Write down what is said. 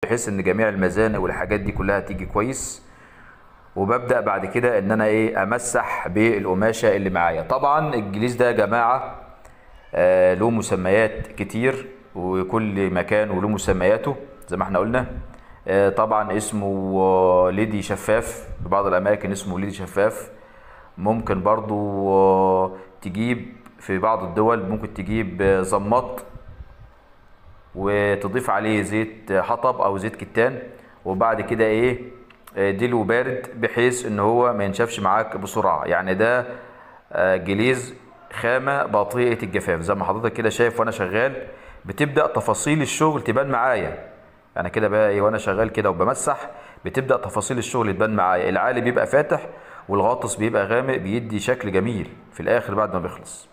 بحيث ان جميع المزانق والحاجات دي كلها تيجي كويس وببدأ بعد كده ان انا ايه امسح بالقماشة اللي معايا طبعا الجليس ده يا جماعة آه له مسميات كتير وكل مكان وله مسمياته زي ما احنا قلنا آه طبعا اسمه آه، ليدي شفاف في بعض الاماكن اسمه ليدي شفاف ممكن برضو آه، تجيب في بعض الدول ممكن تجيب آه، زمط وتضيف عليه زيت حطب او زيت كتان وبعد كده ايه آه، دلو بارد بحيث ان هو ما ينشفش معاك بسرعه يعني ده آه، جليز خامه بطيئه الجفاف زي ما حضرتك كده شايف وانا شغال بتبدا تفاصيل الشغل تبان معايا يعني كده بقى ايه وانا شغال كده وبمسح بتبدا تفاصيل الشغل تبان معايا العالي بيبقى فاتح والغاطس بيبقى غامق بيدي شكل جميل في الاخر بعد ما بيخلص